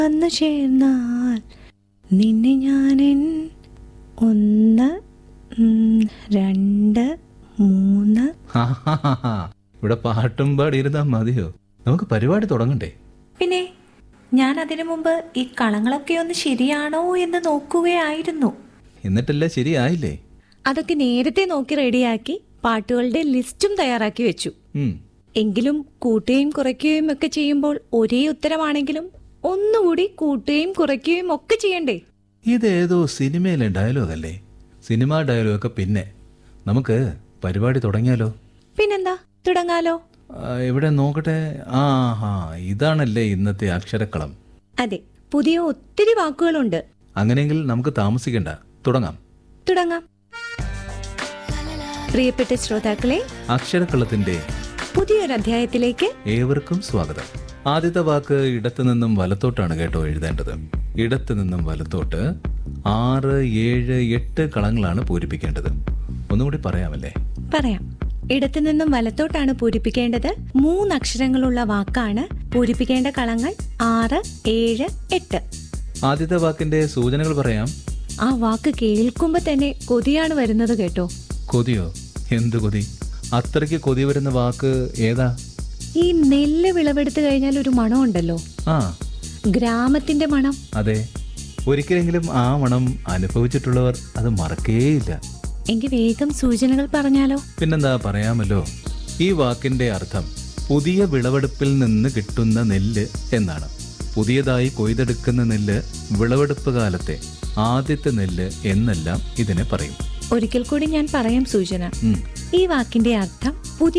വന്നു ചേർന്നാൽ നിന്നെ ഞാനെൻ ഒന്ന് ഉം, രണ്ട് മൂന്ന് ഹാഹാഹാ. ഇവിടെ പാട്ടും പാടിയിരുന്നാ മതിയോ നമുക്ക് പരിപാടി തുടങ്ങണ്ടേ പിന്നെ ഞാൻ അതിനു മുമ്പ് ഈ കളങ്ങളൊക്കെ ഒന്ന് ശരിയാണോ എന്ന് നോക്കുകയായിരുന്നു എന്നിട്ടല്ല ശരിയായില്ലേ അതൊക്കെ നേരത്തെ നോക്കി റെഡിയാക്കി പാട്ടുകളുടെ ലിസ്റ്റും തയ്യാറാക്കി വെച്ചു ഉം. എങ്കിലും കൂട്ടുകയും കുറയ്ക്കുകയും ഒക്കെ ചെയ്യുമ്പോൾ ഒരേ ഉത്തരമാണെങ്കിലും ഒന്നുകൂടി കൂട്ടുകയും കുറയ്ക്കുകയും ഒക്കെ ചെയ്യണ്ടേ ഇതേതോ സിനിമയിലെ ഡയലോഗ് അല്ലേ സിനിമാ ഡയലോഗ് ഒക്കെ പിന്നെ നമുക്ക് പരിപാടി തുടങ്ങിയാലോ പിന്നെന്താ തുടങ്ങാലോ ആ, ഇവിടെ നോക്കട്ടെ ആ ഹാ ഇതാണല്ലേ ഇന്നത്തെ അക്ഷരക്കളം അതെ പുതിയ ഒത്തിരി വാക്കുകളുണ്ട് അങ്ങനെയെങ്കിൽ നമുക്ക് താമസിക്കണ്ട തുടങ്ങാം തുടങ്ങാം പ്രിയപ്പെട്ട ശ്രോതാക്കളെ അക്ഷരക്കളത്തിന്റെ പുതിയൊരു അധ്യായത്തിലേക്ക് ഏവർക്കും സ്വാഗതം ആദ്യത്തെ വാക്ക് ഇടത്തു നിന്നും വലത്തോട്ടാണ് കേട്ടോ എഴുതേണ്ടത് ഇടത്തു നിന്നും വലത്തോട്ട് ആറ് ഏഴ് എട്ട് കളങ്ങളാണ് പൂരിപ്പിക്കേണ്ടത് ഒന്നുകൂടി പറയാമല്ലേ പറയാം ഇടത്തു നിന്നും വലത്തോട്ടാണ് പൂരിപ്പിക്കേണ്ടത് മൂന്ന് അക്ഷരങ്ങളുള്ള വാക്കാണ് പൂരിപ്പിക്കേണ്ട കളങ്ങൾ ആറ് ഏഴ് എട്ട് ആദ്യത്തെ വാക്കിന്റെ സൂചനകൾ പറയാം ആ വാക്ക് കേൾക്കുമ്പോ തന്നെ കൊതിയാണ് വരുന്നത് കേട്ടോ കൊതിയോ എന്ത് കൊതി അത്രയ്ക്ക് കൊതി വരുന്ന വാക്ക് ഏതാ ഈ നെല്ല് വിളവെടുത്തു കഴിഞ്ഞാൽ ഒരു മണമുണ്ടല്ലോ ആ ഗ്രാമത്തിന്റെ മണം അതെ ഒരിക്കലെങ്കിലും ആ മണം അനുഭവിച്ചിട്ടുള്ളവർ അത് മറക്കേയില്ല എങ്കിൽ വേഗം സൂചനകൾ പറഞ്ഞാലോ പിന്നെന്താ പറയാമല്ലോ ഈ വാക്കിന്റെ അർത്ഥം പുതിയ വിളവെടുപ്പിൽ നിന്ന് കിട്ടുന്ന നെല്ല് എന്നാണ് പുതിയതായി കൊയ്തെടുക്കുന്ന നെല്ല് വിളവെടുപ്പ് കാലത്തെ ആദ്യത്തെ നെല്ല് എന്നെല്ലാം ഇതിനെ പറയും ഒരിക്കൽ കൂടി ഞാൻ പറയാം സൂചന ഉം. ഈ വാക്കിന്റെ അർത്ഥം പുതിയ